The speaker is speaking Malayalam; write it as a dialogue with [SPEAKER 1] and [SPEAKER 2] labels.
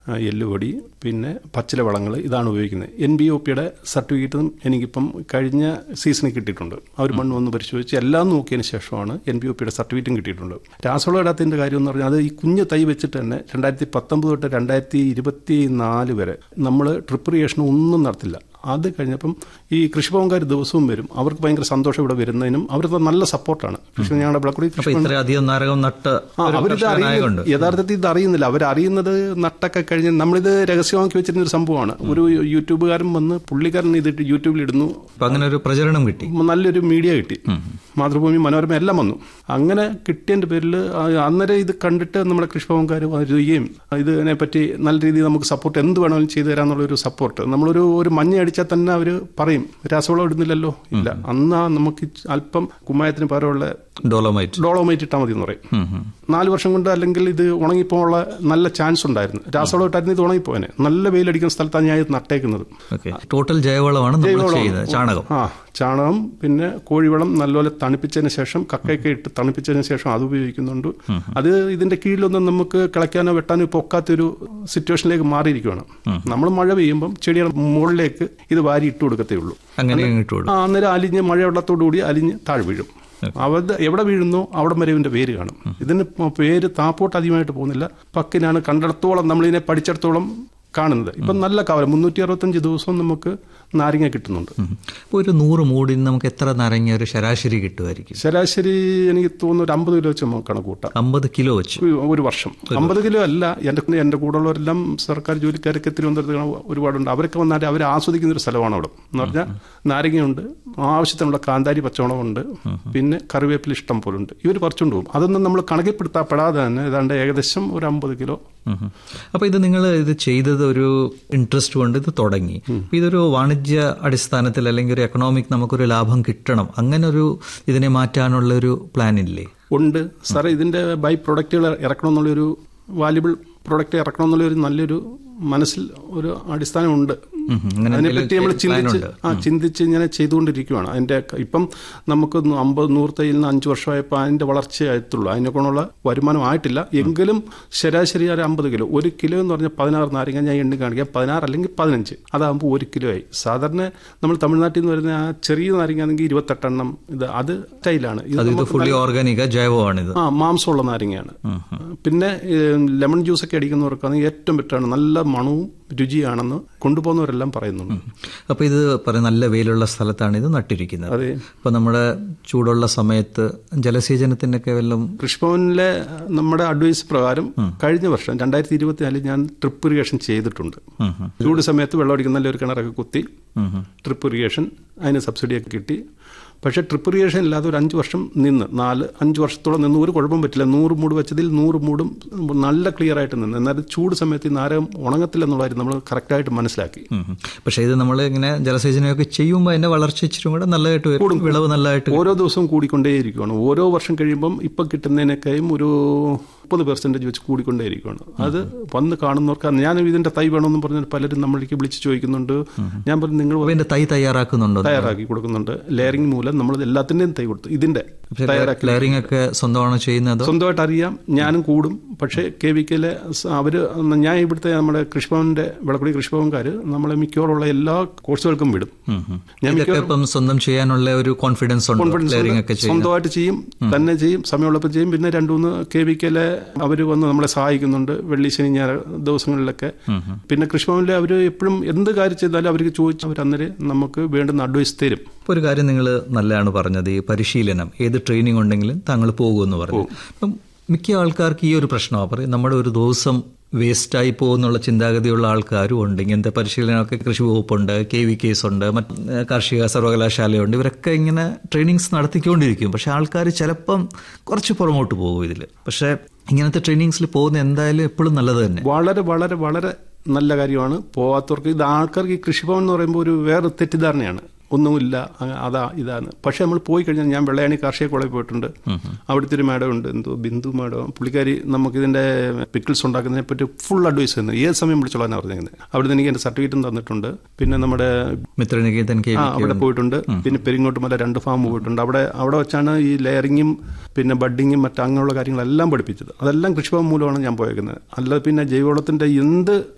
[SPEAKER 1] ആ, എല്ലുപൊടി പിന്നെ പച്ചില വളങ്ങൾ ഇതാണ് ഉപയോഗിക്കുന്നത് എൻ ബി ഒ പിയുടെ സർട്ടിഫിക്കറ്റും എനിക്കിപ്പം കഴിഞ്ഞ സീസണിൽ കിട്ടിയിട്ടുണ്ട് അവർ മണ്ണ് വന്ന് പരിശോധിച്ച് എല്ലാം നോക്കിയതിന് ശേഷമാണ് എൻ ബി ഒ പിയുടെ സർട്ടിഫിക്കറ്റും കിട്ടിയിട്ടുണ്ട് രാസവളം ഇടാത്തതിൻ്റെ കാര്യം എന്ന് പറഞ്ഞാൽ അത് ഈ കുഞ്ഞ് തൈ വെച്ചിട്ട് തന്നെ രണ്ടായിരത്തി പത്തൊമ്പത് തൊട്ട് രണ്ടായിരത്തി ഇരുപത്തി നാല് വരെ നമ്മൾ ട്രിപ്പ് ഇറിഗേഷൻ ഒന്നും നടത്തില്ല അത് കഴിഞ്ഞപ്പം ഈ കൃഷിഭവൻകാർ ദിവസവും വരും അവർക്ക് ഭയങ്കര സന്തോഷം ഇവിടെ വരുന്നതിനും അവർക്ക് നല്ല സപ്പോർട്ടാണ് കൃഷി ഞങ്ങളുടെ വിളക്കുടി
[SPEAKER 2] അപ്പൊ
[SPEAKER 1] കൃഷി
[SPEAKER 2] ഇത്രയധികം നാരകം നട്ട്
[SPEAKER 1] ആ,
[SPEAKER 2] ഒരു
[SPEAKER 1] അവരിത്
[SPEAKER 2] കർഷകനായകൊണ്ട്
[SPEAKER 1] അറിയുന്നു യഥാർത്ഥത്തിൽ ഇത് അറിയുന്നില്ല അവരറിയുന്നത് നട്ടൊക്കെ കഴിഞ്ഞ് നമ്മളിത് രഹസ്യമാക്കി വെച്ചിരുന്ന ഒരു സംഭവമാണ് ഒരു യൂട്യൂബുകാരൻ വന്ന് പുള്ളിക്കാരൻ ഇതിട്ട് യൂട്യൂബിൽ ഇടുന്നു
[SPEAKER 2] അപ്പൊ അങ്ങനെ ഒരു പ്രചരണം കിട്ടി
[SPEAKER 1] നല്ലൊരു മീഡിയ കിട്ടി മാതൃഭൂമി മനോരമ എല്ലാം വന്നു അങ്ങനെ കിട്ടിയതിന്റെ പേരിൽ അന്നേരം ഇത് കണ്ടിട്ട് നമ്മുടെ കൃഷിഭവൻകാർ വരികയും ഇതിനെ പറ്റി നല്ല രീതിയിൽ നമുക്ക് സപ്പോർട്ട് എന്ത് വേണമെങ്കിലും ചെയ്തു തരാന്നുള്ള ഒരു സപ്പോർട്ട് നമ്മളൊരു ഒരു മഞ്ഞ അടിച്ചാൽ തന്നെ അവർ പറയും രാസവളം ഇടുന്നില്ലല്ലോ ഇല്ല അന്ന് ആ നമുക്ക് അല്പം കുമ്മായത്തിന് പകരമുള്ള
[SPEAKER 2] ഡോളോമൈറ്റ്
[SPEAKER 1] ഡോളോമൈറ്റ് ഇട്ടാൽ മതി എന്ന് പറയും നാല് വർഷം കൊണ്ട് അല്ലെങ്കിൽ ഇത് ഉണങ്ങിപ്പോകാനുള്ള നല്ല ചാൻസ് ഉണ്ടായിരുന്നു രാസവളം ഇട്ടായിരുന്നു ഇത് ഉണങ്ങിപ്പോയനെ നല്ല വെയിലടിക്കുന്ന സ്ഥലത്താണ് ഞാൻ ഇത് നട്ടേക്കുന്നത്
[SPEAKER 2] ഓക്കെ ടോട്ടൽ ജൈവവളമാണ് നമ്മൾ
[SPEAKER 1] ജൈവവളം.
[SPEAKER 2] ചെയ്യുന്നത് ചാണകം
[SPEAKER 1] ആ ചാണകം പിന്നെ കോഴിവളം നല്ലപോലെ തണുപ്പിച്ചതിന് ശേഷം കക്കയൊക്കെ ഇട്ട് തണുപ്പിച്ചതിന് ശേഷം അത് ഉപയോഗിക്കുന്നുണ്ട് അത് ഇതിന്റെ കീഴിലൊന്നും നമുക്ക് കിളയ്ക്കാനോ വെട്ടാനോ ഇപ്പോൾ ഒക്കാത്തൊരു സിറ്റുവേഷനിലേക്ക് മാറിയിരിക്കുകയാണ് നമ്മൾ മഴ പെയ്യുമ്പം ചെടിയുടെ മുകളിലേക്ക് ഇത് വാരി ഇട്ട് കൊടുക്കത്തേ ഉള്ളൂ
[SPEAKER 2] അങ്ങനെ ഇട്ട് കൊടുക്കും
[SPEAKER 1] ആ അന്നേരം അലിഞ്ഞ് മഴവെള്ളത്തോടു കൂടി അലിഞ്ഞ് താഴെ വീഴും അവത് എവിടെ വീഴുന്നോ അവിടെ വരെ ഇതിന്റെ പേര് കാണും ഇതിന് ഇപ്പൊ പേര് താപ്പോട്ട് അധികമായിട്ട് പോകുന്നില്ല പക്കിനാണ് കണ്ടിടത്തോളം നമ്മളിതിനെ പഠിച്ചിടത്തോളം കാണുന്നത് ഇപ്പം നല്ല കവല മുന്നൂറ്റി അറുപത്തഞ്ച് ദിവസവും നമുക്ക് നാരങ്ങ കിട്ടുന്നുണ്ട്
[SPEAKER 2] അപ്പോൾ ഒരു നൂറ് മൂടിന് നമുക്ക് എത്ര നാരങ്ങ ഒരു ശരാശരി കിട്ടുമായിരിക്കും
[SPEAKER 1] ശരാശരി എനിക്ക് തോന്നുന്നു ഒരു അമ്പത് കിലോ വെച്ച് നമുക്ക് കണക്ക് കൂട്ടാം
[SPEAKER 2] അമ്പത് കിലോ വെച്ച്
[SPEAKER 1] ഒരു- ഒരു വർഷം അമ്പത് കിലോ അല്ല എൻ്റെ എൻ്റെ കൂടെയുള്ളവരെല്ലാം സർക്കാർ ജോലിക്കാരൊക്കെ തിരുവനന്തപുരത്ത് കാണാൻ ഒരുപാടുണ്ട് അവരൊക്കെ വന്നാൽ അവർ ആസ്വദിക്കുന്ന ഒരു സ്ഥലമാണ് അവിടെ എന്ന് പറഞ്ഞാൽ നാരങ്ങയുണ്ട് ആവശ്യത്തിനുള്ള കാന്താരി പച്ചമുളകുണ്ട് പിന്നെ കറിവേപ്പില ഇഷ്ടം പോലുണ്ട് ഇവർ പറിച്ചുകൊണ്ട് പോകും അതൊന്നും നമ്മൾ കണക്കിൽപ്പെടുത്താപ്പെടാതെ തന്നെ ഏതാണ്ട് ഏകദേശം ഒരു അമ്പത് കിലോ
[SPEAKER 2] ഉം. അപ്പൊ ഇത് നിങ്ങൾ ഇത് ചെയ്തത് ഒരു ഇൻട്രസ്റ്റ് കൊണ്ട് ഇത് തുടങ്ങി അപ്പൊ ഇതൊരു വാണിജ്യ അടിസ്ഥാനത്തിൽ അല്ലെങ്കിൽ ഒരു എക്കണോമിക് നമുക്കൊരു ലാഭം കിട്ടണം അങ്ങനെ ഒരു ഇതിനെ മാറ്റാനുള്ള ഒരു പ്ലാൻ ഇല്ലേ
[SPEAKER 1] ഉണ്ട് സാറേ ഇതിന്റെ ബൈ പ്രൊഡക്റ്റുകൾ ഇറക്കണം എന്നുള്ളൊരു വാല്യുബിൾ പ്രൊഡക്റ്റ് ഇറക്കണം എന്നുള്ള ഒരു നല്ലൊരു മനസ്സിൽ ഒരു അടിസ്ഥാനമുണ്ട്
[SPEAKER 2] ഉം. അങ്ങനെ
[SPEAKER 1] അതിനെപ്പറ്റി നമ്മൾ
[SPEAKER 2] എന്തെങ്കിലും
[SPEAKER 1] ചിന്തിച്ച്
[SPEAKER 2] plan
[SPEAKER 1] ആ ചിന്തിച്ച് ഇങ്ങനെ ചെയ്തുകൊണ്ടിരിക്കുകയാണ് അതിന്റെ ക- ഇപ്പം നമുക്ക് നൂ- അമ്പത് നൂറ് തൈയിൽ നിന്ന് അഞ്ച് വർഷമായപ്പോൾ അതിന്റെ വളർച്ചയായിട്ടുള്ളൂ അതിനെക്കൊണ്ടുള്ള വരുമാനം ആയിട്ടില്ല എങ്കിലും ശരാശരി ഒരു അമ്പത് കിലോ ഒരു കിലോ എന്ന് പറഞ്ഞാൽ പതിനാറ് നാരങ്ങ ഞാൻ എണ്ണി കാണിക്കാം പതിനാറ് അല്ലെങ്കിൽ പതിനഞ്ച് അതാകുമ്പോൾ ഒരു കിലോ ആയി സാധാരണ നമ്മൾ തമിഴ്നാട്ടിൽ നിന്ന് വരുന്ന ആ ചെറിയ നാരങ്ങ ആണെങ്കിൽ ഇരുപത്തെട്ടെണ്ണം ഇത് അത് സ്റ്റൈലാണ് ഇത്
[SPEAKER 2] അത് ഇത് ഫുള്ളി ഓർഗാനിക ജൈവമാണിത്
[SPEAKER 1] ആ മാംസമുള്ള നാരങ്ങയാണ് പിന്നെ ഏഹ്, ലെമൺ ജ്യൂസ് ഒക്കെ അടിക്കുന്നവർക്കാണെങ്കിൽ ഏറ്റവും ബെറ്ററാണ് നല്ല മണവും രുചിയാണെന്ന് കൊണ്ടുപോകുന്നവരെല്ലാം പറയുന്നുണ്ട്
[SPEAKER 2] അപ്പൊ ഇത് പറയും നല്ല വെയിലുള്ള സ്ഥലത്താണ് ഇത് നട്ടിരിക്കുന്നത്
[SPEAKER 1] അതെ
[SPEAKER 2] അപ്പൊ നമ്മുടെ ചൂടുള്ള സമയത്ത് ജലസേചനത്തിനൊക്കെ വല്ലതും
[SPEAKER 1] കൃഷിഭവനിലെ നമ്മുടെ അഡ്വൈസ് പ്രകാരം കഴിഞ്ഞ വർഷം രണ്ടായിരത്തി ഇരുപത്തിനാലിൽ ഞാൻ ട്രിപ്പ് ഇറിഗേഷൻ ചെയ്തിട്ടുണ്ട്
[SPEAKER 2] ഉം, ഉം.
[SPEAKER 1] ചൂട് സമയത്ത് വെള്ളം അടിക്കുന്ന നല്ലൊരു കിണറൊക്കെ കുത്തി
[SPEAKER 2] ഉം, ഉം.
[SPEAKER 1] ട്രിപ്പ് ഇറിഗേഷൻ അതിന് സബ്സിഡിയൊക്കെ കിട്ടി പക്ഷേ ട്രിപ്പ് ഇറിഗേഷൻ ഇല്ലാതെ ഒരു അഞ്ച് വർഷം നിന്ന് നാല് അഞ്ച് വർഷത്തോളം നിന്ന് ഒരു കുഴപ്പം പറ്റില്ല നൂറ് മൂട് വെച്ചതിൽ നൂറ് മൂടും നല്ല ക്ലിയർ ആയിട്ട് നിന്ന് എന്നാലും ചൂട് സമയത്ത് ഈ നാരകം ഉണങ്ങത്തില്ല എന്നുള്ള കാര്യം നമ്മൾ കറക്റ്റായിട്ട് മനസ്സിലാക്കി
[SPEAKER 2] ഉം, ഉം. പക്ഷെ ഇത് നമ്മൾ ഇങ്ങനെ ജലസേചനമൊക്കെ ചെയ്യുമ്പോൾ അതിന്റെ വളർച്ച ഇച്ചിരി കൂടെ നല്ലതായിട്ട് വരും വിളവ് നല്ലതായിട്ട്
[SPEAKER 1] ഓരോ ദിവസവും കൂടിക്കൊണ്ടേയിരിക്കുകയാണ് ഓരോ വർഷം കഴിയുമ്പം ഇപ്പം കിട്ടുന്നതിനൊക്കെയും ഒരു മുപ്പത് പെർസെൻറ്റേജ് വെച്ച് കൂടിക്കൊണ്ടേയിരിക്കുകയാണ് അത് വന്ന് കാണുന്നവർക്ക് ഞാൻ ഇതിന്റെ തൈ വേണമെന്ന് പറഞ്ഞാൽ പലരും നമ്മളിലേക്ക് വിളിച്ച് ചോദിക്കുന്നുണ്ട് ഞാൻ പറഞ്ഞു നിങ്ങൾ
[SPEAKER 2] അപ്പൊ ഇതിന്റെ തൈ തയ്യാറാക്കുന്നുണ്ടോ
[SPEAKER 1] തയ്യാറാക്കി കൊടുക്കുന്നുണ്ട് ലെയറിംഗ് മൂലം നമ്മൾ എല്ലാത്തിൻ്റെയും തൈ കൊടുത്തു ഇതിന്റെ തയ്യാറാക്കി
[SPEAKER 2] ലെയറിംഗ് ഒക്കെ സ്വന്തമാണ് ചെയ്യുന്നത്
[SPEAKER 1] സ്വന്തമായിട്ട് അറിയാം ഞാനും കൂടും പക്ഷേ കെ വി കെയിലെ അവർ ഞാൻ ഇവിടുത്തെ നമ്മുടെ കൃഷിഭവന്റെ വിളക്കുടി കൃഷിഭവൻകാർ നമ്മളെ മിക്കവാറുള്ള എല്ലാ കോഴ്സുകൾക്കും വിടും ഞാൻ
[SPEAKER 2] ഇതൊക്കെ ഇപ്പം സ്വന്തം ചെയ്യാനുള്ള ഒരു കോൺഫിഡൻസ് ഉണ്ട്
[SPEAKER 1] കോൺഫിഡൻസ്
[SPEAKER 2] ലെയറിംഗ് ഒക്കെ ചെയ്യും
[SPEAKER 1] സ്വന്തമായിട്ട് ചെയ്യും തന്നെ ചെയ്യും സമയമുള്ളപ്പോൾ ചെയ്യും പിന്നെ രണ്ടു മൂന്ന് കെ വി കെയിലെ അവർ വന്ന് നമ്മളെ സഹായിക്കുന്നുണ്ട് വെള്ളി ശനി ഞായർ ദിവസങ്ങളിലൊക്കെ പിന്നെ കൃഷിഭവനിലെ അവർ എപ്പോഴും എന്ത് കാര്യം ചെയ്താലും അവർക്ക് ചോദിച്ചാൽ അവർ അന്നേരം നമുക്ക് വേണ്ടുന്ന അഡ്വൈസ് തരും
[SPEAKER 2] ഇപ്പൊ ഒരു കാര്യം നിങ്ങൾ നല്ലതാണ് പറഞ്ഞത് ഈ പരിശീലനം ഏത് ട്രെയിനിങ് ഉണ്ടെങ്കിലും താങ്കൾ പോകുമെന്ന് പറഞ്ഞു അപ്പം മിക്ക ആൾക്കാർക്ക് ഈ ഒരു പ്രശ്നമാണ് പറയും നമ്മുടെ ഒരു ദിവസം വേസ്റ്റായി പോകുന്നുള്ള ചിന്താഗതിയുള്ള ആൾക്കാരും ഉണ്ട് ഇങ്ങനത്തെ പരിശീലനമൊക്കെ കൃഷി വകുപ്പുണ്ട് കെ വി കേസ് ഉണ്ട് മറ്റ് ഏഹ് കാർഷിക സർവകലാശാലയുണ്ട് ഇവരൊക്കെ ഇങ്ങനെ ട്രെയിനിങ്സ് നടത്തിക്കൊണ്ടിരിക്കും പക്ഷെ ആൾക്കാർ ചിലപ്പം കുറച്ച് പുറമോട്ട് പോകും ഇതിൽ പക്ഷേ ഇങ്ങനത്തെ ട്രെയിനിങ്സിൽ പോകുന്ന എന്തായാലും എപ്പോഴും നല്ലത് തന്നെ
[SPEAKER 1] വളരെ വളരെ വളരെ നല്ല കാര്യമാണ് പോവാത്തവർക്ക് ഇത് ആൾക്കാർക്ക് ഈ കൃഷിഭവൻ എന്ന് പറയുമ്പോൾ ഒരു വേറെ തെറ്റിദ്ധാരണയാണ് ഒന്നുമില്ല അ- അതാ ഇതാണ് പക്ഷെ നമ്മൾ പോയി കഴിഞ്ഞാൽ ഞാൻ വെള്ളയാണി കാർഷിക കോളേജിൽ പോയിട്ടുണ്ട് അവിടുത്തെ ഒരു മാഡം ഉണ്ട് എന്തോ ബിന്ദു മാഡം പുള്ളിക്കാരി നമുക്ക് ഇതിന്റെ പിക്കിൾസ് ഉണ്ടാക്കുന്നതിനെ പറ്റി ഫുൾ അഡ്വൈസ് തന്നു ഏത് സമയം വിളിച്ചോളാൻ പറഞ്ഞിരുന്നത് അവിടുന്ന് എനിക്ക് എന്റെ സർട്ടിഫിക്കറ്റും തന്നിട്ടുണ്ട് പിന്നെ നമ്മുടെ
[SPEAKER 2] മിത്രനികേതൻ കെ
[SPEAKER 1] ആ
[SPEAKER 2] വി
[SPEAKER 1] അവിടെ പോയിട്ടുണ്ട് പിന്നെ പെരിങ്ങോട്ട് മല രണ്ട് ഫാം പോയിട്ടുണ്ട് അവിടെ അവിടെ വെച്ചാണ് ഈ ലെയറിങ്ങും പിന്നെ ബഡിങ്ങും മറ്റ് അങ്ങനെയുള്ള കാര്യങ്ങളെല്ലാം പഠിപ്പിച്ചത് അതെല്ലാം കൃഷിഭവൻ മൂലമാണ് ഞാൻ പോയേക്കുന്നത് അല്ലാതെ പിന്നെ ജൈവവളത്തിന്റെ എന്ത്